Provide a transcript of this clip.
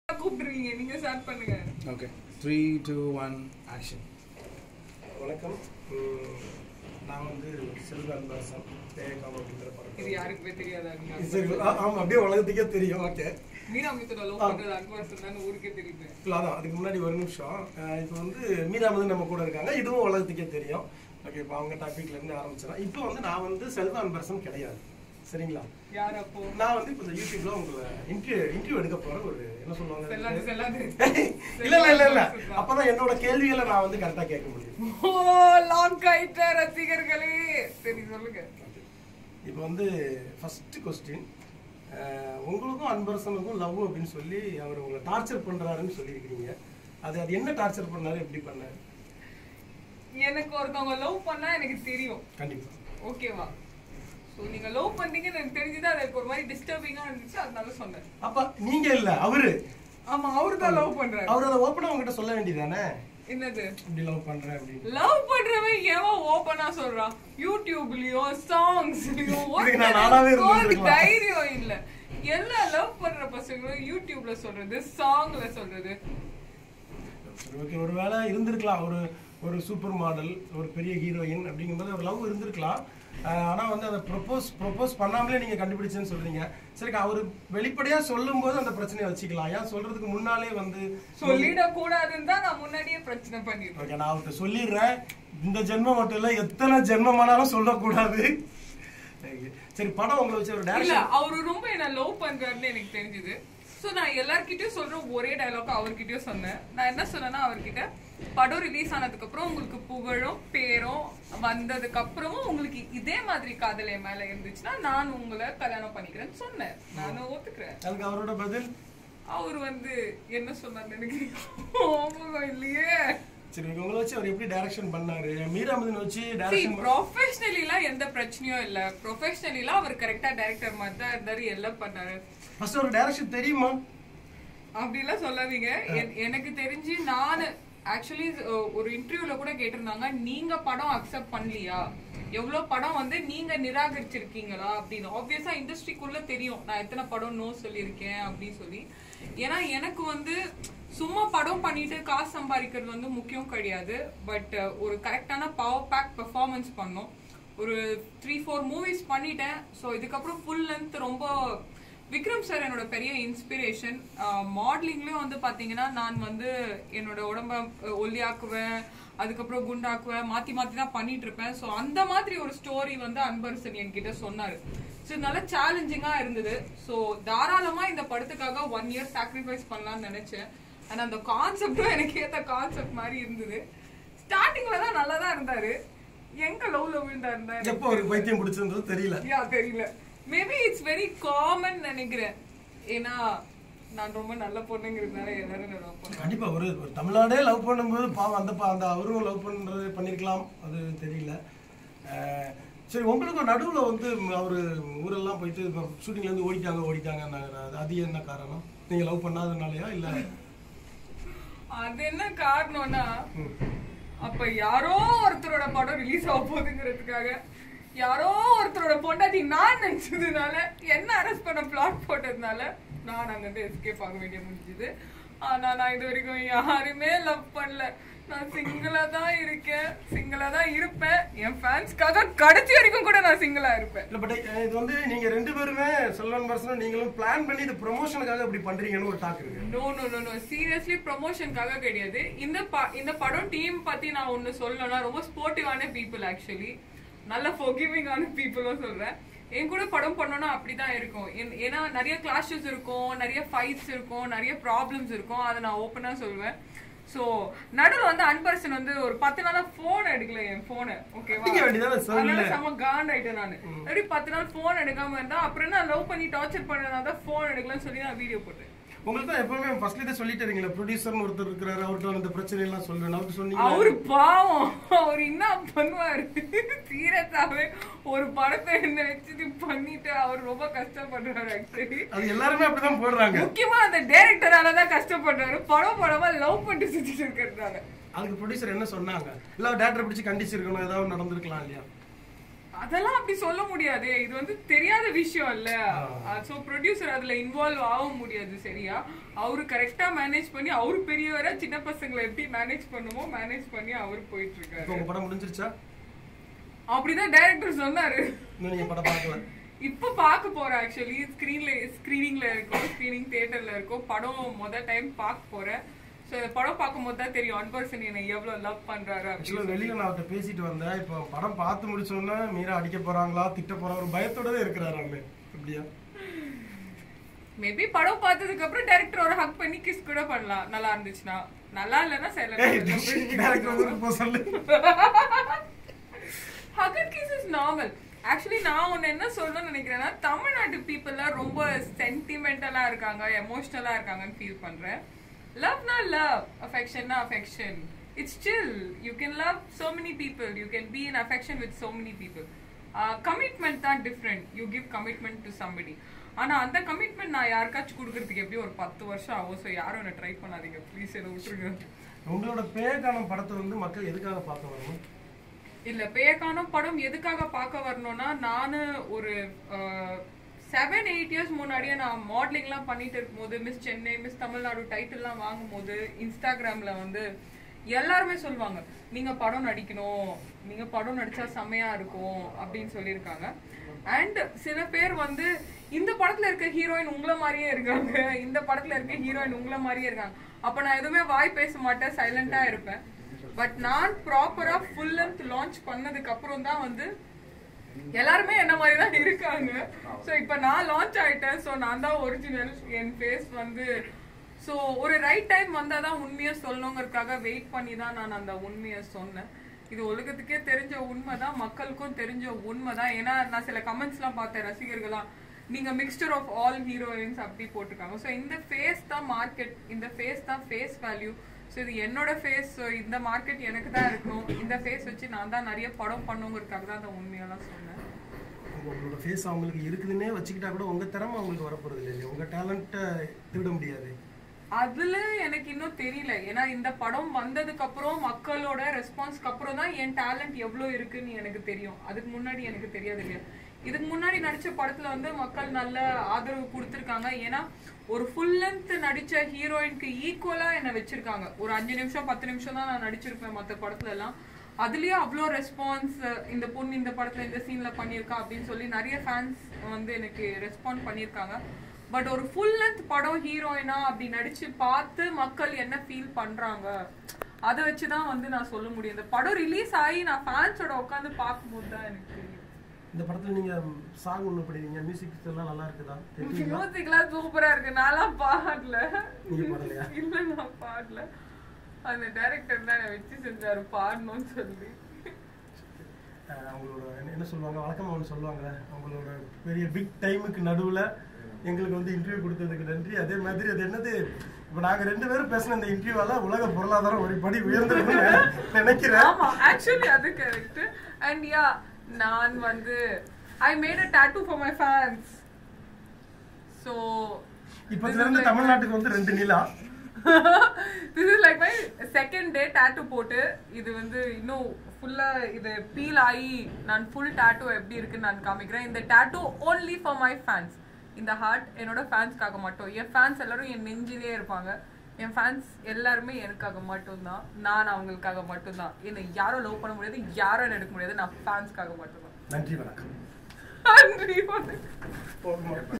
கூப்பிடுறீங்க நீங்க ஸ்டார்ட் பண்ணுங்க okay three two one action வணக்கம் உம், நான் வந்து செல்வ அன்பரசன் தேயக்காம அப்படிங்கிற இது படம் யாருக்குமே தெரியாதாங்க சரி ஆ- ஆமா அப்படியே உலகத்துக்கே தெரியும் ஓகே மீனா மித்தோட லவ் ஆ. பண்றது அன்பரசன் தான் ஊருக்கே தெரியுது இல்லை அதான் அதுக்கு முன்னாடி ஒரு நிமிஷம் அஹ் இப்போ வந்து மீரா வந்து நம்ம கூட இருக்காங்க இதுவும் உலகத்துக்கே தெரியும் ஓகே இப்போ அவங்க டாபிக்ல இருந்து ஆரம்பிச்சிடலாம் இப்போ வந்து நான் வந்து செல்வ அன்பரசன் கிடையாது சரிங்களா யார் அப்போ நான் வந்து இப்போ இந்த யூடியூப்ல உங்களை இன்டர்வியூ இன்டர்வியூ எடுக்க போற ஒரு என்ன செல்லாது சொல்லுவாங்க செல்லாது இல்ல இல்ல இல்ல இல்ல அப்பதான் என்னோட கேள்விகளை நான் வந்து கரெக்டா கேட்க முடியும் ஓ லாக் ஆயிட்ட ரசிகர்களே சரி சொல்லுங்க இப்போ வந்து ஃபர்ஸ்ட் கொஸ்டின் உங்களுக்கும் அன்பரசனுக்கும் லவ் அப்படின்னு சொல்லி அவர் உங்களை டார்ச்சர் பண்றாருன்னு சொல்லியிருக்கிறீங்க அது அது என்ன டார்ச்சர் பண்ணாரு எப்படி பண்ணாரு எனக்கு ஒருத்தவங்க லவ் பண்ணா எனக்கு தெரியும் கண்டிப்பா ஓகேவா சோ நீங்க லவ் பண்ணீங்கன்னு எனக்கு தெரிஞ்சது அது எனக்கு ஒரு மாதிரி டிஸ்டர்பிங்கா இருந்துச்சு அதனால சொன்னேன் அப்ப நீங்க இல்ல அவரு ஆமா அவரு தான் லவ் பண்றாரு அவர் அதை ஓப்பனா உங்ககிட்ட சொல்ல வேண்டியதானே என்னது இப்படி லவ் பண்றேன் அப்படின்னு லவ் பண்றவன் எவன் ஓபனா சொல்றான் யூடியூப்லயோ சாங்ஸ்லயோ இதுக்கு நான் நானாவே இருந்திருக்கலாம். தைரியம் இல்ல எல்லா லவ் பண்ற பசங்களும் யூடியூப்ல சொல்றது சாங்ல சொல்றது சரி ஓகே ஒருவேளை இருந்திருக்கலாம் ஒரு ஒரு சூப்பர் மாடல் ஒரு பெரிய ஹீரோயின் அப்படிங்கும்போது ஒரு லவ் இருந்திருக்கலாம் ஆஹ் ஆனா வந்து அதை ப்ரொபோஸ் ப்ரொபோஸ் பண்ணாமலே நீங்க கண்டுபிடிச்சேன்னு சொல்றீங்க சரி அவர் வெளிப்படையா சொல்லும் போது அந்த பிரச்சனையை வச்சுக்கலாம் ஏன் சொல்றதுக்கு முன்னாலே வந்து சொல்லிட கூடாதுன்னு தான் நான் முன்னாடியே பிரச்சனை பண்ணிருக்கேன் ஓகே நான் அவர்கிட்ட சொல்லிடுறேன் இந்த ஜென்மம் மட்டும் இல்ல எத்தனை ஜென்மமானாலும் சொல்லக்கூடாது சரி படம் உங்களை வச்சு ஒரு இல்ல டேரக்ஷன் அவரு ரொம்ப என்ன லவ் பண்றாருன்னு எனக்கு தெரிஞ்சது சோ நான் எல்லார்கிட்டயும் சொல்ற ஒரே டயலாக் அவர்கிட்டயும் சொன்னேன் நான் என்ன சொன்னேன்னா அவர்கிட்ட படம் ரிலீஸ் ஆனதுக்கு அப்புறம் உங்களுக்கு புகழும் பேரும் வந்ததுக்கு அப்புறமும் உங்களுக்கு இதே மாதிரி காதல் என் மேல இருந்துச்சுன்னா நான் உங்களை கல்யாணம் பண்ணிக்கிறேன்னு சொன்னேன் நானும் ஒத்துக்கிறேன் அதுக்கு அவரோட பதில் அவர் வந்து என்ன சொன்னார்னு எனக்கு ஞாபகம் இல்லையே சரி okay, உங்களை வச்சு அவர் எப்படி டைரக்ஷன் பண்ணாரு மீராமதன் வச்சு See, டைரக்ஷன் professionally எல்லாம் எந்த பிரச்சனையும் இல்ல ப்ரொஃபஷனலி எல்லாம் அவர் கரெக்டா டைரக்டர் மாதிரி தான் இருந்தாரு எல்லாம் பண்ணாரு ஃபர்ஸ்ட் ஒரு டைரக்ஷன் தெரியுமா அப்படிலாம் சொல்லாதீங்க என்- எனக்கு தெரிஞ்சு நான் ஆக்சுவலி ஒரு இன்டர்வியூல கூட கேட்டிருந்தாங்க நீங்க படம் அக்செப்ட் பண்ணலையா எவ்வளவு படம் வந்து நீங்க நிராகரிச்சிருக்கீங்களா அப்படின்னு ஆப்வியஸா இண்டஸ்ட்ரிக்குள்ள தெரியும் நான் எத்தனை படம் நோ சொல்லியிருக்கேன் அப்படின்னு சொல்லி ஏன்னா எனக்கு வந்து சும்மா படம் பண்ணிட்டு காசு சம்பாதிக்கிறது வந்து முக்கியம் கிடையாது பட் ஒரு கரெக்டான பவர் பேக் பெர்ஃபார்மன்ஸ் பண்ணோம் ஒரு த்ரீ ஃபோர் மூவிஸ் பண்ணிட்டேன் ஸோ இதுக்கப்புறம் ஃபுல் லென்த் ரொம்ப விக்ரம் சார் என்னோட பெரிய இன்ஸ்பிரேஷன் மாடலிங்லயும் வந்து பாத்தீங்கன்னா நான் வந்து என்னோட உடம்ப அஹ், ஒல்லியாக்குவேன் அதுக்கப்புறம் குண்டாக்குவேன் மாத்தி மாத்தி தான் பண்ணிட்டு இருப்பேன் ஸோ அந்த மாதிரி ஒரு ஸ்டோரி வந்து அன்பரசன் என்கிட்ட சொன்னாரு ஸோ நல்ல சேலஞ்சிங்கா இருந்தது ஸோ தாராளமா இந்த படத்துக்காக ஒன் இயர் சாக்ரிஃபைஸ் பண்ணலாம்னு நினைச்சேன் ஆனா அந்த கான்செப்டும் எனக்கு ஏத்த கான்செப்ட் மாதிரி இருந்தது ஸ்டார்டிங்ல தான் நல்லா தான் இருந்தாரு எங்க லவ்ல விழுந்தாருந்தா எப்போ அவருக்கு பைத்தியம் பிடிச்சிருந்தது தெரியல யா தெரியல மேபி இட்ஸ் வெரி காமன் நினைக்கிறேன் ஏன்னா நான் ரொம்ப நல்ல பொண்ணுங்கிறதுனால எல்லாரும் என்ன love பண்ணுவாங்க கண்டிப்பா ஒரு ஒரு தமிழ்நாடே லவ் பண்ணும்போது பாவம் அந்த பா- அந்த அவரும் லவ் பண்றது பண்ணிருக்கலாம் அது தெரியல அஹ், சரி உங்களுக்கு நடுவுல வந்து அவரு ஊரெல்லாம் போயிட்டு ஷூட்டிங்ல இருந்து ஓடிட்டாங்க ஓடிட்டாங்க அது என்ன காரணம் நீங்க லவ் பண்ணாதனாலயா இல்ல அது என்ன காரணம்னா ம். அப்ப யாரோ ஒருத்தரோட படம் ரிலீஸ் ஆக போகுதுங்கிறதுக்காக யாரோ ஒருத்தரோட பொண்டாட்டி நான் நினைச்சதுனால என்ன அரெஸ்ட் பண்ண பிளாட் போட்டதுனால நான் அங்க இருந்து எஸ்கேப் ஆக வேண்டிய முடிஞ்சது ஆனா நான் இது வரைக்கும் யாருமே லவ் பண்ணல நான் சிங்கிளா தான் இருக்கேன் சிங்கிளா தான் இருப்பேன் என் ஃபேன்ஸ்க்காக கடைசி வரைக்கும் கூட நான் சிங்கிளா இருப்பேன் இல்ல பட் இது வந்து நீங்க ரெண்டு பேருமே செல்வன் பர்சனும் நீங்களும் பிளான் பண்ணி இது ப்ரொமோஷனுக்காக இப்படி பண்றீங்கன்னு ஒரு டாக் இருக்கு no no no no seriously ப்ரொமோஷனுக்காக கிடையாது இந்த ப- இந்த படம் டீம் பத்தி நான் ஒன்னு சொல்லணும்னா ரொம்ப ஸ்போர்ட்டிவான பீப்புள் ஆக்சுவலி நல்ல ஃபொகிவிங்கான பீப்புளும் சொல்றேன் என் கூட படம் பண்ணோம்னா அப்படிதான் இருக்கும் ஏன்- ஏன்னா நிறைய கிளாஷஸ் இருக்கும் நிறைய ஃபைட்ஸ் இருக்கும் நிறைய ப்ராப்ளம்ஸ் இருக்கும் அதை நான் ஓப்பனா சொல்லுவேன் சோ நடுவுல வந்து அன்பரசன் வந்து ஒரு பத்து நாளா போன் எடுக்கல என் போனை ஓகேவா அடிக்க வேண்டியதானே சொல்லு. அதனால செம காண்ட் ஆயிட்டேன் நானு அப்படி பத்து நாள் போன் எடுக்காம இருந்தா அப்புறம் நான் லவ் பண்ணி டார்ச்சர் பண்ணனால தான் போன் எடுக்கலன்னு சொல்லி நான் வீடியோ போட்டேன் உங்களுக்கு தான் எப்பவுமே ஃபர்ஸ்ட்ல இதை சொல்லிட்டு இருக்கீங்களா ப்ரொடியூசர்னு ஒருத்தர் இருக்கிறாரு அவர்கிட்ட அந்த பிரச்சனை எல்லாம் சொல்லுவேன் அவருக்கு சொன்னீங்க அவரு பாவம் அவர் என்ன பண்ணுவாரு சீரியஸாவே ஒரு படத்தை என்ன வச்சு பண்ணிட்டு அவர் ரொம்ப கஷ்டப்படுறாரு ஆக்சுவலி அது எல்லாருமே அப்படிதான் போடுறாங்க முக்கியமா அந்த டைரக்டரால தான் கஷ்டப்படுறாரு படம் படமா லவ் பண்ணிட்டு சுத்திட்டு இருக்கிறதுனால அதுக்கு ப்ரொடியூசர் என்ன சொன்னாங்க இல்ல டேரக்டர் பிடிச்சி கண்டிச்சிருக்கணும் ஏதாவது நடந்திருக்கலாம் இல்லையா அதெல்லாம் அப்படி சொல்ல முடியாது இது வந்து தெரியாத விஷயம் இல்ல சோ ப்ரொடியூசர் அதுல இன்வால்வ் ஆக முடியாது சரியா அவரு கரெக்டா மேனேஜ் பண்ணி அவரு பெரியவரா சின்ன பசங்களை எப்படி மேனேஜ் பண்ணுமோ மேனேஜ் பண்ணி அவரு போயிட்டு இப்போ இருக்காரு உங்க படம் முடிஞ்சிருச்சா அப்படிதான் டைரக்டர் சொன்னாரு இன்னும் நீங்க படம் பார்க்கல இப்ப பார்க்க போறேன் ஆக்சுவலி ஸ்கிரீன்ல ஸ்கிரீனிங்ல இருக்கோம் ஸ்கிரீனிங் தியேட்டர்ல இருக்கோம் படம் முத டைம் பார்க்க போறேன் சோ இந்த படம் பார்க்கும்போது தான் தெரியும் ஒன் பர்சன் என்னை எவ்வளவு லவ் பண்றாரு ஆக்சுவலாக அப்படின்னு வெளியில நான் அவர்கிட்ட பேசிட்டு வந்தேன் இப்போ படம் பார்த்து முடிச்சோன்னே மீரா அடிக்க போறாங்களா திட்ட போறாங்க ஒரு பயத்தோட தான் இருக்கிறாரு அவங்க அப்படியா மேபி படம் பார்த்ததுக்கு அப்புறம் டைரக்டர் ஒரு ஹக் பண்ணி கிஸ் கூட பண்ணலாம் நல்லா இருந்துச்சுன்னா நல்லா இல்லைன்னா ஏய் சைலண்ட் டேரக்டர் வந்து போ சொல்லு hug and kiss is normal actually நான் ஒன்னு என்ன சொல்லணும்னு நினைக்கிறேன்னா தமிழ்நாட்டு பீப்புள்லாம் ரொம்ப சென்டிமெண்டலா இருக்காங்க எமோஷனலா இருக்காங்கன்னு ஃபீல் பண்றேன் லவ்னா லவ் அஃபெக்ஷன்னா affection it's chill you can love so many people you can be in affection with so many people commitment தான் different you give commitment to somebody ஆனா அந்த கமிட்மெண்ட் நான் யாருக்காச்சும் கொடுக்கறதுக்கு எப்படியும் ஒரு பத்து வருஷம் ஆகும் ஸோ யாரும் என்ன ட்ரை பண்ணாதீங்க ப்ளீஸ் என்ன விட்டுருங்க உங்களோட பேகானம் படத்தை வந்து மக்கள் எதுக்காக பார்க்க வரணும் இல்ல பேயக்கானம் படம் எதுக்காக பார்க்க வரணும்னா நானு ஒரு செவன் எயிட் இயர்ஸ் முன்னாடியே நான் மாடலிங்லாம் பண்ணிட்டு இருக்கும்போது மிஸ் சென்னை மிஸ் தமிழ்நாடு டைட்டில்லாம் வாங்கும்போது இன்ஸ்டாகிராம்ல வந்து எல்லாருமே சொல்லுவாங்க நீங்க படம் நடிக்கணும் நீங்க படம் நடிச்சா செம்மையா இருக்கும் அப்படின்னு சொல்லியிருக்காங்க அண்ட் சில பேர் வந்து இந்த படத்துல இருக்க ஹீரோயின் உங்களை மாதிரியே இருக்காங்க இந்த படத்துல இருக்க ஹீரோயின் உங்களை மாதிரியே இருக்காங்க அப்ப நான் எதுவுமே வாய் பேச மாட்டேன் சைலண்டா இருப்பேன் பட் நான் ப்ராப்பரா ஃபுல் லென்த் லான்ச் பண்ணதுக்கு அப்புறம் தான் வந்து எல்லாருமே என்ன மாதிரி தான் இருக்காங்க சோ இப்போ நான் லான்ச் ஆயிட்டேன் சோ நான் தான் ஒரிஜினல் என் ஃபேஸ் வந்து சோ ஒரு ரைட் டைம் வந்தா தான் உண்மையை சொல்லணுங்கிறதுக்காக வெயிட் பண்ணி தான் நான் அந்த உண்மையை சொன்னேன் இது உலகத்துக்கே தெரிஞ்ச உண்மைதான் மக்களுக்கும் தெரிஞ்ச உண்மைதான் ஏன்னா நான் சில கமெண்ட்ஸ்லாம் பார்த்தேன் ரசிகர்களாம் நீங்க மிக்சர் ஆஃப் ஆல் ஹீரோயின்ஸ் அப்படி போட்டிருக்காங்க ஸோ இந்த ஃபேஸ் தான் மார்க்கெட் இந்த ஃபேஸ் தான் ஃபேஸ் வேல்யூ ஸோ இது என்னோட ஃபேஸ் ஸோ இந்த மார்க்கெட் எனக்கு தான் இருக்கணும் இந்த ஃபேஸ் வச்சு நான் தான் நிறைய படம் பண்ணுங்கிறதுக்காக தான் அந்த உண்மையெல்லாம் சொன்னேன் உங்களோட ஃபேஸ் அவங்களுக்கு இருக்குதுன்னே வச்சுக்கிட்டா கூட உங்க திறமை அவங்களுக்கு வரப்போறது இல்லையா உங்க டேலண்ட்டை திருட முடியாது அதுல எனக்கு இன்னும் தெரியல ஏன்னா இந்த படம் வந்ததுக்கு அப்புறம் மக்களோட ரெஸ்பான்ஸ்க்கு அப்புறம் தான் என் டேலண்ட் எவ்வளவு இருக்குன்னு எனக்கு தெரியும் அதுக்கு முன்னாடி எனக்கு தெரியாது இல்லையா இதுக்கு முன்னாடி நடிச்ச படத்துல வந்து மக்கள் நல்ல ஆதரவு கொடுத்துருக்காங்க ஏன்னா ஒரு ஃபுல் லென்த் நடிச்ச ஹீரோயினுக்கு ஈக்குவலா என்ன வச்சிருக்காங்க ஒரு அஞ்சு நிமிஷம் பத்து நிமிஷம் தான் நான் நடிச்சிருப்பேன் மத்த படத்துல எல்லாம் அதுலயே அவ்வளோ ரெஸ்பான்ஸ் இந்த பொண்ணு இந்த படத்துல இந்த சீன்ல பண்ணியிருக்கா அப்படின்னு சொல்லி நிறைய ஃபேன்ஸ் வந்து எனக்கு ரெஸ்பாண்ட் பண்ணியிருக்காங்க பட் ஒரு ஃபுல் லென்த் படம் ஹீரோயினா அப்படி நடிச்சு பார்த்து மக்கள் என்ன ஃபீல் பண்றாங்க அதை வச்சு தான் வந்து நான் சொல்ல முடியும் இந்த படம் ரிலீஸ் ஆகி நான் ஃபேன்ஸோட உட்காந்து பார்க்கும்போது தான் எனக்கு தெரியும் இந்த படத்துல நீங்க சாங் ஒண்ணு படிக்கிறீங்க மியூசிக் எல்லாம் நல்லா இருக்குதா தெரியுங்களா மியூசிக்லாம் சூப்பரா இருக்கு நான்லாம் பாடல நீங்க பாடலையா இல்ல நான் பாடல அந்த டைரக்டர் தான் என்னை வச்சு செஞ்சாரு பாடணும்னு சொல்லி அஹ் அவங்களோட என்ன- என்ன சொல்லுவாங்க வழக்கமா ஒன்று சொல்லுவாங்க அவங்களோட பெரிய பிக் டைமுக்கு நடுவுல எங்களுக்கு வந்து இன்டர்வியூ கொடுத்ததுக்கு நன்றி அதே மாதிரி அது என்னது இப்போ நாங்க ரெண்டு பேரும் பேசின இந்த இன்டர்வியூவால உலக பொருளாதாரம் ஒரு படி உயர்ந்திருக்கும்னு நினைக்கிறேன் ஆமா ஆக்சுவலி அது கரெக்ட் அண்ட் யா நான் வந்து I made a tattoo for my fans so இப்பத்துல இருந்து தமிழ்நாட்டுக்கு வந்து ரெண்டு நிலா this is like my second day tattoo போட்டு இது வந்து இன்னும் ஃபுல்லா இது பீல் ஆகி நான் ஃபுல் டாட்டூ எப்படி இருக்குன்னு நான் காமிக்கிறேன் இந்த tattoo only for my fans இந்த ஹார்ட் என்னோட ஃபேன்ஸ்க்காக மட்டும் என் ஃபேன்ஸ் எல்லாரும் என் நெஞ்சிலே இருப்பாங்க என் ஃபேன்ஸ் எல்லாருமே எனக்காக மட்டும்தான் நான் அவங்களுக்காக மட்டும்தான் என்னை யாரும் லவ் பண்ண முடியாது யாரும் என்ன எடுக்க முடியாது நான் ஃபேன்ஸ்க்காக மட்டும்தான் நன்றி வணக்கம் நன்றி வணக்கம். போதுமா